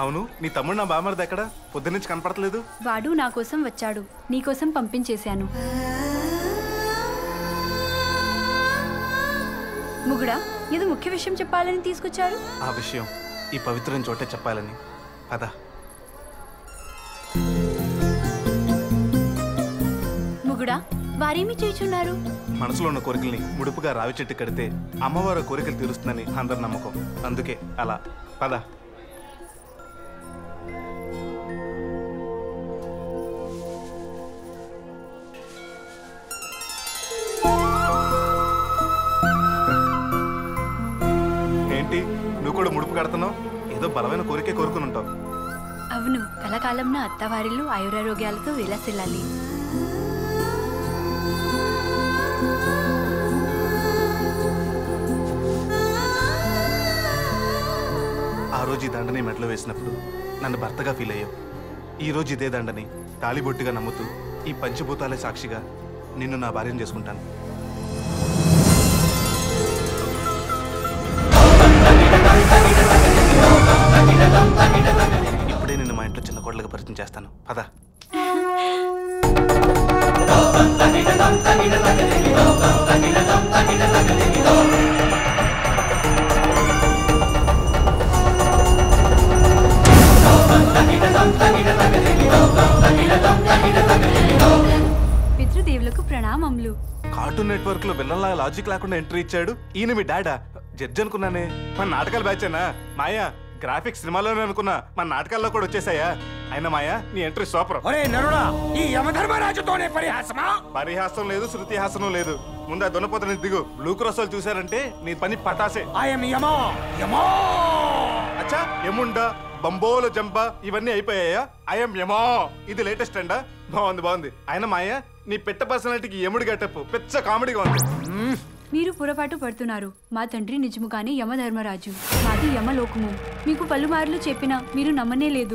అవును నీ తమ్ముడు నా బామర్ది ఎక్కడ పొద్దున్నుంచి కనపడట్లేదు వాడు నా కోసం వచ్చాడు నీకోసం పంపించేశాను ముగుడా ఏదో ముఖ్య విషయం చెప్పాలని తీసుకొచ్చారు ఆ విషయం ఈ పవిత్రమైన చోటే చెప్పాలని పద ముగుడా వారేమి చేయుచున్నారు మనసులో ఉన్న కోరికల్ని ముడుపుగా రావి చెట్టు కడితే అమ్మవారు ఆ కోరికలు తీరుస్తుందని అందరి నమ్మకం అందుకే అలా పద ఏంటి నువ్వు కూడా ముడుపు కడుతున్నావు ఏదో బలమైన కోరికే కోరుకుని ఉంటావు అవును కలకాలంలో అత్తవారిలు ఆయురారోగ్యాలతో విలసిల్లాలి ఆ రోజు ఈ దండని మెడలో వేసినప్పుడు నన్ను భర్తగా ఫీల్ అయ్యావు ఈ రోజు ఇదే దండని తాలిబొట్టుగా నమ్ముతూ ఈ పంచభూతాలే సాక్షిగా నిన్ను నా భార్యను చేసుకుంటాను ఇప్పుడే నిన్ను మా ఇంట్లో చిన్న కోడలుగా పరిచయం చేస్తాను పద పితృదేవులకు ప్రణామములు కార్టూన్ నెట్వర్క్ లో విల్లన్లా లాజిక్ లేకుండా ఎంట్రీ ఇచ్చాడు ఈయన మీ డాడా జడ్జ్ అనుకున్నానే మన నాటకాలు బ్యాచేనా మాయా గ్రాఫిక్స్ సినిమాలోనే అనుకున్నా మన నాటకాల్లో కూడా వచ్చేసాయా అయినా మాయా నీ ఎంట్రీ సూపర్ ఒరే నరుడా ఈ యమధర్మరాజుతోనే పరిహాసమా పరిహాసం లేదు శృతి హాసనం లేదు ముందు ఆ దున్నపోతని దిగు బ్లూ క్రాస్ వాళ్ళు చూసారంటే నీ పని పటాసే ఐఎమ్ యమా యమా అచ్చా ఎముండా బంబోల జంప ఇవన్నీ అయిపోయాయా ఐఎమ్ యమా ఇది లేటెస్ట్ అండా బాగుంది బాగుంది అయినా మాయ నీ పెట్ట పర్సనాలిటీకి ఎముడు గెటప్ పెద్ద కామెడీగా ఉంది మీరు పొరపాటు పడుతున్నారు మా తండ్రి నిజముగానే యమధర్మరాజు మాది యమలోకము మీకు పలుమార్లు చెప్పినా మీరు నమ్మనే లేదు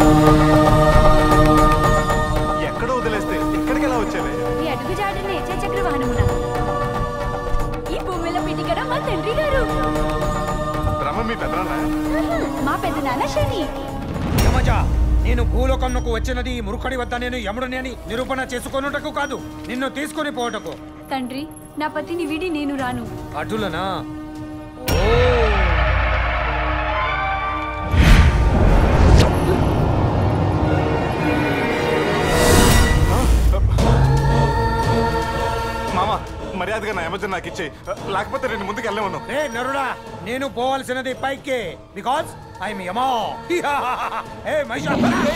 ఎక్కడో వదిలేస్తే ఇక్కడికి ఎలా వచ్చేవే ఈ అడుగు జాడనే చక్ర వాహనమున ఈ భూమిలో పిటికర మా తండ్రి గారు బ్రహ్మ మీ పెదనాన్న మా పెద్దనాన్న శని యమజ నేను భూలోకంకు వచ్చినది ఈ మురుకడి వద్ద నేను యముడిని అని నిరూపణ చేసుకొనుటకు కాదు నిన్ను తీసుకొని పోవటకు తండ్రి నా పతిని విడి నేను రాను అటులనా మామ మర్యాదగా నా ఎమర్జెన్ నాకు ఇచ్చేయి లేకపోతే నేను ముందుకు వెళ్ళమను రే నరుడా నేను పోవాల్సినది పైకే బికాజ్ ఐఎమ్ యమా ఏ మహిషా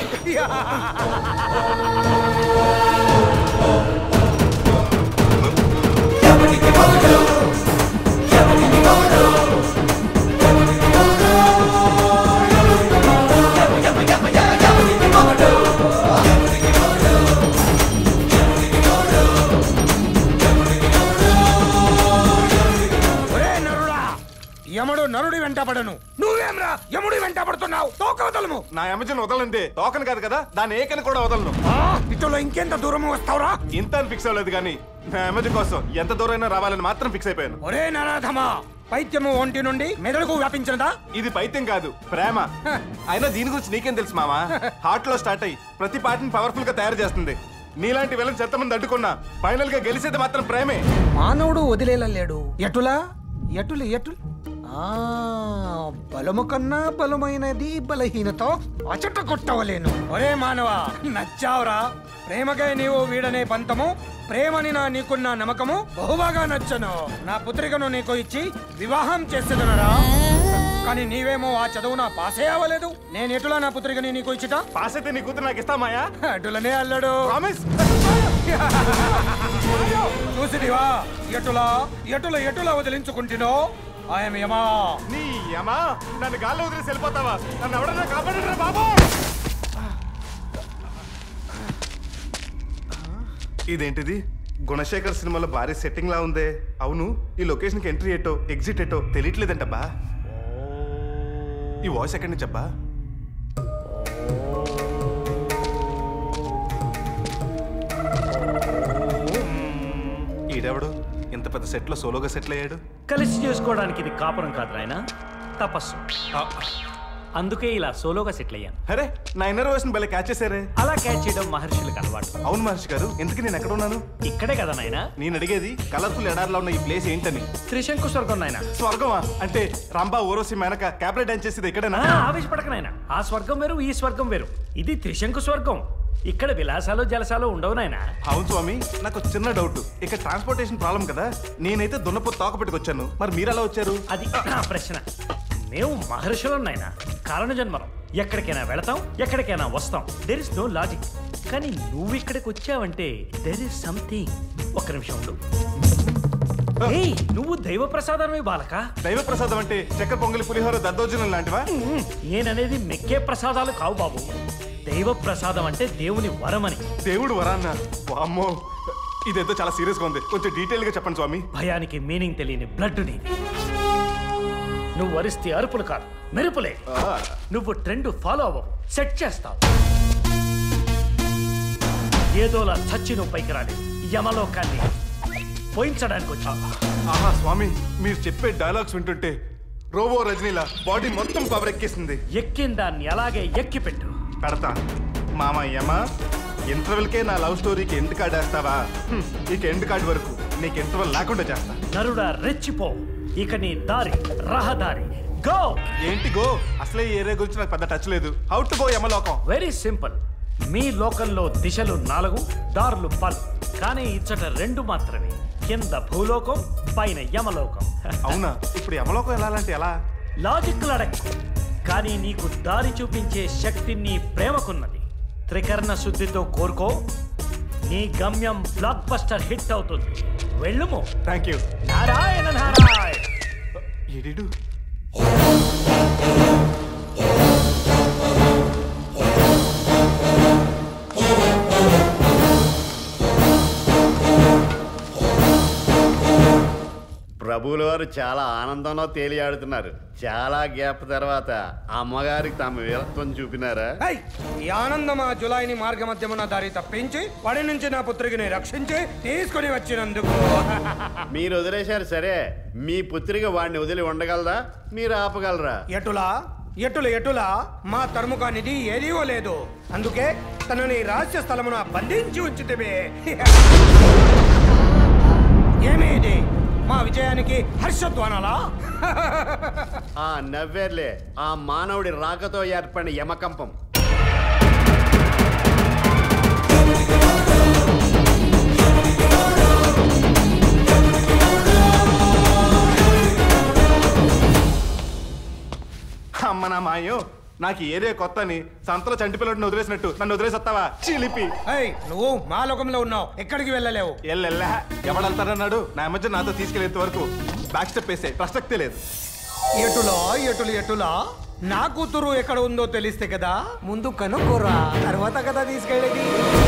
ఒరే నరుడా యముడు నరుడి వెంటపడను నువ్వేమ్రా యముడి వెంటపడుతున్నావు తోక వదలము నా ఎమర్జెన్ వదలండి టోకన్ కాదు కదా దాని ఏకని కూడా వదలను ఆ, ఇటులో ఇంకెంత దూరం వస్తావురా ఇంత అని ఫిక్స్ అవ్వలేదు కానీ నా ఎమర్జెన్ కోసం ఎంత దూరమైనా రావాలని మాత్రం ఫిక్స్ అయిపోయాను ఒరే నరాధమా పైత్యము ఒంటి నుండి మెదడుకు వ్యాపించినదా ఇది పైత్యం కాదు ప్రేమ అయినా దీని గురించి నీకేం తెలుసు మామా హార్ట్ లో స్టార్ట్ అయ్యి ప్రతి పార్టీని పవర్ఫుల్ గా తయారు చేస్తుంది నీలాంటి విలన్ చెత్తమంది అడ్డుకున్నా ఫైనల్ గా గెలిచేది మాత్రం ప్రేమే మానవుడు వదిలేలా లేడు ఎటులా ఎటులు ఎటులు ఆ బలము కన్నా బలమైనది బలహీనతో అచట కొట్టవలేను ఒరే మానవ నచ్చావురా ప్రేమకై నీవు వీడనే పంతము ప్రేమని నా నీకున్న నమ్మకము బహుబాగా నచ్చను నా పుత్రికను నీకు ఇచ్చి వివాహం చేసేదనరా కానీ నీవేమో ఆ చదువున పాసే అవ్వలేదు నేను ఎటులా నా పుత్రికని నీకు ఇచ్చిట పాస్ అయితే నీ కూతురు నాకు ఇస్తామాయా అటులనే అల్లడు ప్రామిస్ చూసిదివా ఎటులా ఎటుల ఎటుల వదిలించుకుంటునో ఆయన యమా నీ యమా నన్ను గాల్లో వదిలేసి వెళ్ళిపోతావా నన్ను ఎవడన్నా కాపాడరా బాబు ఇదేంటిది గుణశేఖర్ సినిమాలో భారీ సెట్టింగ్ లా ఉందే అవును ఈ లొకేషన్కి ఎంట్రీ ఎట్టో ఎగ్జిట్ ఎట్టో తెలియట్లేదంటబ్బా ఈ వాయిస్ ఎక్కడి నుంచి అబ్బా ఈడెవడు ఇంత పెద్ద సెట్లో సోలోగా సెటిల్ అయ్యాడు కలిసి చేసుకోవడానికి ఇది కాపురం కాదు నాయన తపస్సు ఆ, అందుకే ఇలా సోలోగా సెటిల్ అయ్యాను అరే నా ఇన్నర్ వర్షన్ భలే క్యాచ్ చేశారే అలా క్యాచ్ చేయడం మహర్షులకు అలవాటు అవును మహర్షి గారు ఇంతకీ నేను ఎక్కడ ఉన్నాను ఇక్కడే కదా నాయనా నేను అడిగేది కలర్ఫుల్ ఎడార్లో ఉన్న ఈ ప్లేస్ ఏంటని త్రిశంకు స్వర్గం నాయనా స్వర్గమా అంటే రంభా ఊరోసి మేనక క్యాబ్రెట్ డాన్స్ చేసేది ఇక్కడేనా ఆ, ఆవేశపడక నాయనా ఆ స్వర్గం వేరు ఈ స్వర్గం వేరు ఇది త్రిశంకు స్వర్గం ఇక్కడ విలాసాలు జలసాలు ఉండవు నాయనా అవును స్వామి నాకు ఒక చిన్న డౌట్ ఇక్కడ ట్రాన్స్పోర్టేషన్ ప్రాబ్లం కదా నేనైతే దున్నపోతు తోక పెట్టుకొచ్చాను మరి మీరు ఎలా వచ్చారు అది నా ప్రశ్న మేము మహర్షులం నాయనా కారణ జన్మలం ఎక్కడికైనా వెళతాం ఎక్కడికైనా వస్తాం దెర్ ఇస్ నో లాజిక్ కానీ నువ్వు ఇక్కడికి వచ్చావంటే దెర్ ఇస్ సంథింగ్ ఒక్క నిమిషం ఉండు ఏయ్, నువ్వు దైవ ప్రసాదమే బాలక దైవ ప్రసాదం అంటే చక్కెర పొంగలి పులిహోర దద్దోజనం లాంటివా ఉమ్, నేననేది మెక్కే ప్రసాదాలు కావు బాబు దైవ ప్రసాదం అంటే దేవుని వరమని దేవుడు వరాన్న వామ్మో ఇదేదో చాలా సీరియస్ గా ఉంది కొంచెం డీటెయిల్ గా చెప్పండి స్వామి భయానికి మీనింగ్ తెలియని బ్లడ్ నీది నువ్వు వరిస్తే అరుపులు కాదు మెరుపులే ఆ, నువ్వు ట్రెండ్ ఫాలో అవ్వవు సెట్ చేస్తావు ఏదోలా చచ్చి నువ్వు పైకి రాలేదు యమలోకాన్ని పోయించడానికి వచ్చావు ఆహా స్వామి మీరు చెప్పే డైలాగ్స్ వింటుంటే రోబో రజనీలా బాడీ మొత్తం పవర్ ఎక్కేసింది ఎక్కిన దాన్ని అలాగే ఎక్కిపెట్టు పెడతా మామయ్యమా ఇంటర్వెల్కే నా లవ్ స్టోరీకి ఎండ్ కార్డ్ వేస్తావా హ్మ్, ఇక ఎండ్ కార్డ్ వరకు నీకు ఇంటర్వెల్ లేకుండా చేస్తా నరుడా రెచ్చిపో ఇక నీ దారి రహదారి గో ఏంటి గో అసలే ఈ ఏరియా గురించి నాకు పెద్ద టచ్ లేదు హౌ టు గో యమలోకం వెరీ సింపుల్ మీ లోకంలో దిశలు నాలుగు దారులు పలు కానీ ఇచ్చట రెండు మాత్రమే కింద భూలోకం పైన యమలోకం అవునా ఇప్పుడు యమలోకం వెళ్ళాలంటే ఎలా లాజిక్ అడగ కానీ నీకు దారి చూపించే శక్తి నీ ప్రేమకున్నది త్రికరణ శుద్ధితో కోరుకో నీ గమ్యం బ్లాక్ బస్టర్ హిట్ అవుతుంది వెళ్ళుము థ్యాంక్ యూ నారాయణ నారాయణ ఎడిడు ప్రభువుల వారు చాలా ఆనందంలో తేలియాడుతున్నారు చాలా గ్యాప్ తర్వాత అమ్మగారికి తమ వీరత్వం చూపినారా ఏయ్, ఈ ఆనందం ఆ జులాయిని మార్గ మధ్యమున దారి తప్పించి వాడి నుంచి నా పుత్రికని రక్షించి తీసుకుని వచ్చినందుకు మీరు వదిలేశారు సరే మీ పుత్రిక వాడిని వదిలి ఉండగలదా మీరు ఆపగలరా ఎటులా ఎటుల ఎటులా మా తరుముకానిది ఏదీవో లేదు అందుకే తనని రహస్య స్థలమున బంధించి ఉంచితివే ఏమి ఇది మా విజయానికి హర్షధ్వానాలా ఆ నవ్వేర్లే ఆ మానవుడి రాకతో ఏర్పడిన యమకంపం అమ్మ నా మాయో నాకు ఈ ఏరియా కొత్త అని సంతలో చంటి పిల్లడిని వదిలేసినట్టు నన్ను వదిలేసి వస్తావా చిలిపి ఏయ్ నువ్వు మా లోకంలో ఉన్నావు ఎక్కడికి వెళ్ళలేవు ఎల్లెల్లా ఎవడెళ్తాడన్నాడు నా మధ్య నాతో తీసుకెళ్లేంత వరకు బ్యాక్ స్టెప్ వేసే ప్రసక్తే లేదు ఎటులా ఎటులు ఎటులా నా కూతురు ఎక్కడ ఉందో తెలిస్తే కదా ముందు కనుక్కోరా తర్వాత కదా తీసుకెళ్ళేది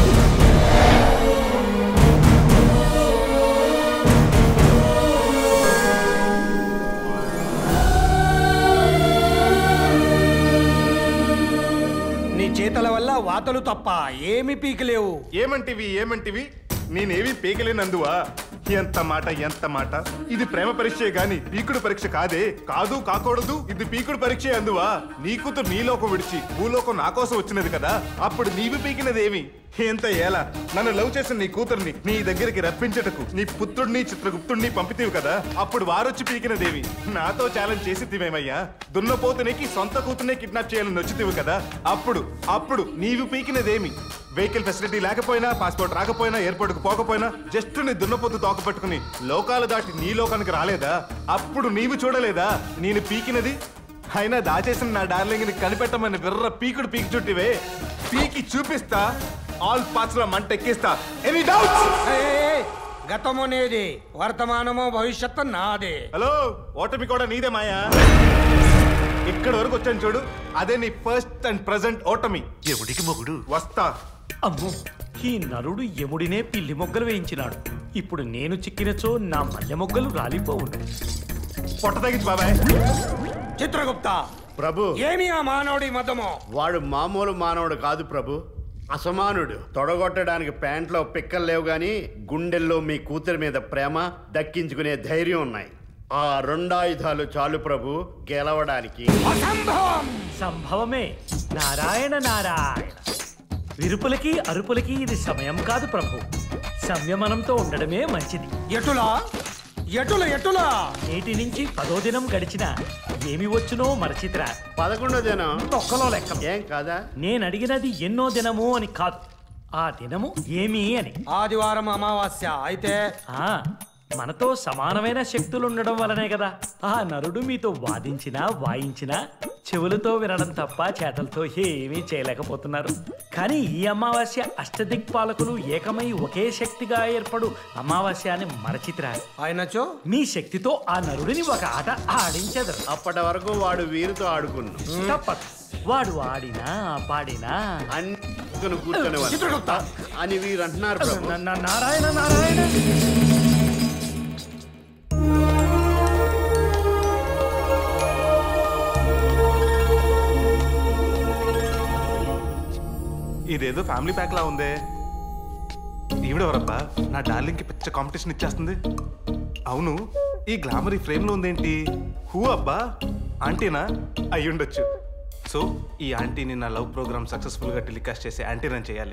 నీ చేతల వల్ల వాతలు తప్ప ఏమి పీకలేవు ఏమంటివి ఏమంటివి నేనేవి పీకలేనందువా ఎంత మాట ఎంత మాట ఇది ప్రేమ పరీక్షే గాని పీకుడు పరీక్ష కాదే కాదు కాకూడదు ఇది పీకుడు పరీక్షే అందువా నీ కూతురు నీలోకం విడిచి భూలోకం నా కోసం వచ్చినది కదా అప్పుడు నీవి పీకినదేమి ఎంత ఏలా నన్ను లవ్ చేసిన నీ కూతుర్ని నీ దగ్గరికి రప్పించటకు నీ పుత్రుడిని చిత్రగుప్తుడిని పంపితేవి కదా అప్పుడు వారొచ్చి పీకినదేమి నాతో ఛాలెంజ్ చేసిద్దివేమయ్యా దున్నపోతునికి సొంత కూతుర్నే కిడ్నాప్ చేయాలని వచ్చితివి కదా అప్పుడు అప్పుడు నీవు పీకినదేమి వెహికల్ ఫెసిలిటీ లేకపోయినా పాస్పోర్ట్ రాకపోయినా ఎయిర్పోర్ట్ కు పోకపోయినా జస్ట్ నీ దున్నపోతు తోక పట్టుకుని లోకాలు దాటి నీ లోకానికి రాలేదా అప్పుడు నీవు చూడలేదా నేను పీకినది అయినా దాచేసిన నా డార్లింగ్ ని కనిపెట్టమని విర్ర పీకుడు పీకి చుట్టివే పీకి చూపిస్తా ఆల్ పార్ట్స్ లో మంట ఎక్కిస్తా ఎనీ డౌట్స్ ఏయ్, గతము నేది వర్తమానము భవిష్యత్తు నాదే హలో ఓటమి కూడా నీదే మాయా ఇక్కడ వరకు వచ్చాను చూడు అదే నీ ఫస్ట్ అండ్ ప్రెసెంట్ ఓటమి ఎవడికి మొగుడు వస్తా అమ్మో ఈ నరుడు యముడినే పిల్లి మొగ్గలు వేయించినాడు ఇప్పుడు నేను చిక్కినచో నా మల్లె మొగ్గలు రాలిపోవును పొట్ట తగ్గించి బాబాయ్ చిత్రగుప్త ప్రభు ఏమి ఆ మానవుడి మతము వాడు మామూలు మానవుడు కాదు ప్రభు అసమానుడు తొడగొట్టడానికి ప్యాంట్లో పిక్కలు లేవు గాని గుండెల్లో మీ కూతురి మీద ప్రేమ దక్కించుకునే ధైర్యం ఉన్నాయి ఆ రెండాయుధాలు చాలు ప్రభు గెలవడానికి అసంభవం సంభవమే నారాయణ నారాయణ విరుపులకి అరుపులకి ఇది సమయం కాదు ప్రభు సంయమనంతో ఉండడమే మంచిది ఎటులా ఎటుల ఎటులా నేటి నుంచి పదో దినం గడిచినా ఏమి వచ్చునో మరచిత్రా పదకొండో దినం తొక్కలో లెక్క ఏం కాదా నేను అడిగినది ఎన్నో దినము అని కాదు ఆ దినము ఏమి అని ఆదివారం అమావాస్య అయితే ఆ మనతో సమానమైన శక్తులు ఉండడం వలనే కదా ఆ నరుడు మీతో వాదించినా వాయించినా చెవులతో వినడం తప్ప చేతలతో ఏమీ చేయలేకపోతున్నారు కానీ ఈ అమావాస్య అష్టదిక్పాలకులు ఏకమై ఒకే శక్తిగా ఏర్పడు అమావాస్య అని మరచిత్రా ఆయనచో మీ శక్తితో ఆ నరుడిని ఒక ఆట ఆడించెదరు అప్పటి వరకు వాడు వీరితో ఆడుకున్నాం తప్పదు వాడు ఆడినా పాడినా అన్ని కూర్చొని అని వీరు అంటున్నారు ప్రభు నా- నా- నారాయణ నారాయణ ఇదేదో ఫ్యామిలీ ప్యాక్ లా ఉందే ఈవిడెవరబ్బా నా డార్లింగ్ కి పిచ్చ కాంపిటీషన్ ఇచ్చేస్తుంది అవును ఈ గ్లామర్ ఈ ఫ్రేమ్ లో ఉందేంటి హూ అబ్బా ఆంటీనా అయ్యుండొచ్చు సో ఈ ఆంటీని నా లవ్ ప్రోగ్రామ్ సక్సెస్ఫుల్ గా టెలికాస్ట్ చేసే ఆంటీనని చేయాలి